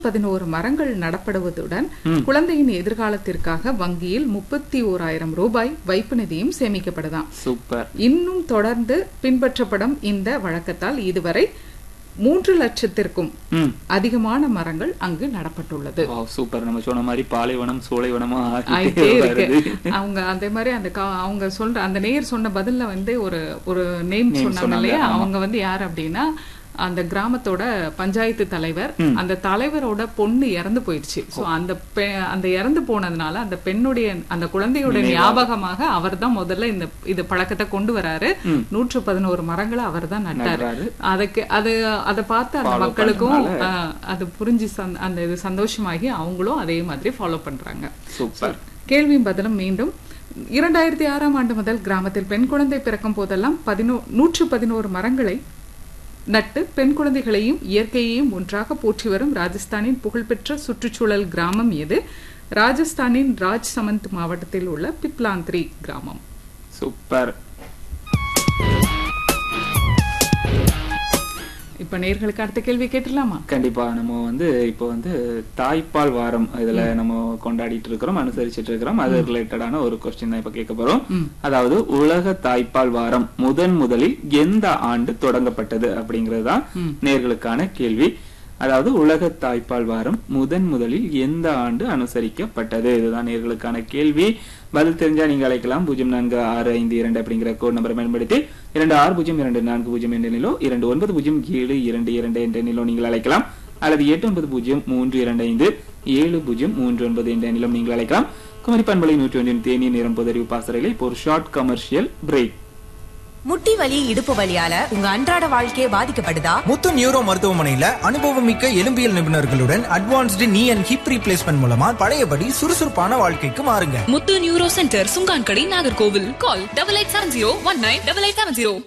பதினோரு மரங்கள் நடப்படுவதுடன் குழந்தையின் எதிர்காலத்திற்காக வங்கியில் முப்பத்தி ஓராயிரம் ரூபாய் வைப்பு நிதியும் சேமிக்கப்படுதாம் சூப்பர் இன்னும் தொடர்ந்து பின்பற்றப்படும் இந்த வழக்கத்தால் இதுவரை மூன்று லட்சத்திற்கும் ம் அதிகமான மரங்கள் அங்கு நடப்பட்டுள்ளது வாவ் சூப்பர் நம்ம சொன்ன மாதிரி பாலைவனம் சோலைவனமா ஆயிட்டே ஆகிட்டே இருக்கு வருது அவங்க அதே மாதிரி அந்த கா- அவங்க சொல்ற அந்த நேயர் சொன்ன பதில்ல வந்து ஒரு ஒரு நேம் Name சொன்னாங்க சொன்னாங்க, இல்லையா ஆமா. அவங்க வந்து யார் அப்படின்னா அந்த கிராமத்தோட பஞ்சாயத்து தலைவர் அந்த தலைவரோட பொண்ணு இறந்து போயிடுச்சு சோ அந்த பெ- அந்த இறந்து போனதுனால அந்த பெண்ணுடைய அந்த குழந்தையோட ஞாபகமாக அவர் தான் முதல்ல இந்த இது பழக்கத்தை கொண்டு வராரு நூற்று பதினோரு மரங்களை அவர் தான் நட்டாரு நடுறாரு. அதுக்கு அது அதை பார்த்து அந்த Follow மக்களுக்கும் பண்ணதுனால. ஆஹ், அது புரிஞ்சு சந்- அந்த இது சந்தோஷமாகி அவங்களும் அதே மாதிரி ஃபாலோ பண்றாங்க சூப்பர் கேள்வியும் பதிலும் மீண்டும் இரண்டாயிரத்தி ஆறாம் ஆண்டு முதல் கிராமத்தில் பெண் குழந்தை பிறக்கும் போதெல்லாம் பதினோ நூற்று பதினோரு மரங்களை நட்டு பெண் குழந்தைகளையும் இயற்கையையும் ஒன்றாக போற்றி வரும் ராஜஸ்தானின் புகழ்பெற்ற சுற்றுச்சூழல் கிராமம் எது ராஜஸ்தானின் ராஜ் சமந்த் மாவட்டத்தில் உள்ள பிப்லாந்திரி கிராமம் சூப்பர் இப்ப நேர்களுக்கு அடுத்த கேள்வி கேட்டுடலாமா கண்டிப்பா நம்ம வந்து இப்போ வந்து தாய்ப்பால் வாரம் இதுல நம்ம கொண்டாடிட்டு இருக்கிறோம் அனுசரிச்சிட்டு இருக்கிறோம் அது ரிலேட்டடான ஒரு கொஸ்டின் தான் இப்ப கேட்க போறோம் அதாவது உலக தாய்ப்பால் வாரம் முதன் முதலில் எந்த ஆண்டு தொடங்கப்பட்டது அப்படிங்கிறது தான் நேர்களுக்கான கேள்வி அதாவது உலக தாய்ப்பால் வாரம் முதன் முதலில் எந்த ஆண்டு அனுசரிக்கப்பட்டது இதுதான் நேர்களுக்கான கேள்வி பதில் தெரிஞ்சா நீங்க அழைக்கலாம் பூஜ்ஜியம் நான்கு ஆறு ஐந்து இரண்டு அப்படிங்கிற கோட் நம்பரை பயன்படுத்தி இரண்டு ஆறு பூஜ்ஜியம் இரண்டு நான்கு பூஜ்ஜியம் என்ற நிலோ இரண்டு ஒன்பது பூஜ்ஜியம் ஏழு இரண்டு இரண்டு என்ற நிலோ நீங்கள் அழைக்கலாம் அல்லது எட்டு ஒன்பது பூஜ்ஜியம் மூன்று இரண்டு ஐந்து ஏழு பூஜ்ஜியம் மூன்று ஒன்பது என்ற நிலம் நீங்கள் அழைக்கலாம் குமரி பண்பலை நூற்றி ஒன்றின் தேனிய நிறம் பொதறிவு பாசறையில் இப்போ ஒரு ஷார்ட் கமர்ஷியல் பிரேக் முட்டி வலி இடுப்பு வலியால உங்க அன்றாட வாழ்க்கையே பாதிக்கப்படுதா முத்து நியூரோ மருத்துவமனையில அனுபவமிக்க எலும்பியல் நிபுணர்களுடன் அட்வான்ஸ்டு நீ அண்ட் ஹிப் ரீப்ளேஸ்மெண்ட் மூலமா பழையபடி சுறுசுறுப்பான வாழ்க்கைக்கு மாறுங்க Muthu neuro centre Sungankadai Nagercoil call double eight seven zero one nine double eight seven zero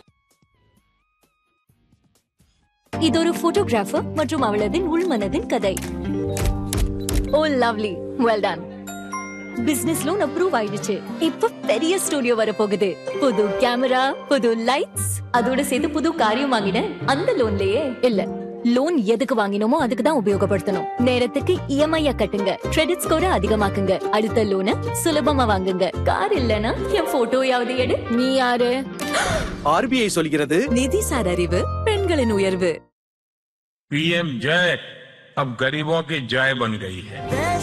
இது ஒரு போட்டோகிராஃபர் மற்றும் அவளதின் உள்மனதின் கதை oh lovely well done business loan approve ஆயிடுச்சு இப்ப பெரிய ஸ்டுடியோ வர போகுது புது கேமரா புது லைட்ஸ் அதோட சேர்த்து புது காரியம் வாங்கினேன் அந்த லோன்லயே இல்ல லோன் எதுக்கு வாங்கினோமோ அதுக்கு தான் உபயோகப்படுத்தணும் நேரத்துக்கு இஎம்ஐ கட்டுங்க கிரெடிட் ஸ்கோரை அதிகமாக்குங்க அடுத்த லோனை சுலபமா வாங்குங்க கார் இல்லனா என் போட்டோயாவது எடு நீ யாரு ஆர்பிஐ சொல்கிறது நிதிசார் அறிவு பெண்களின் உயர்வு पीएम जय अब गरीबों की जय बन गई है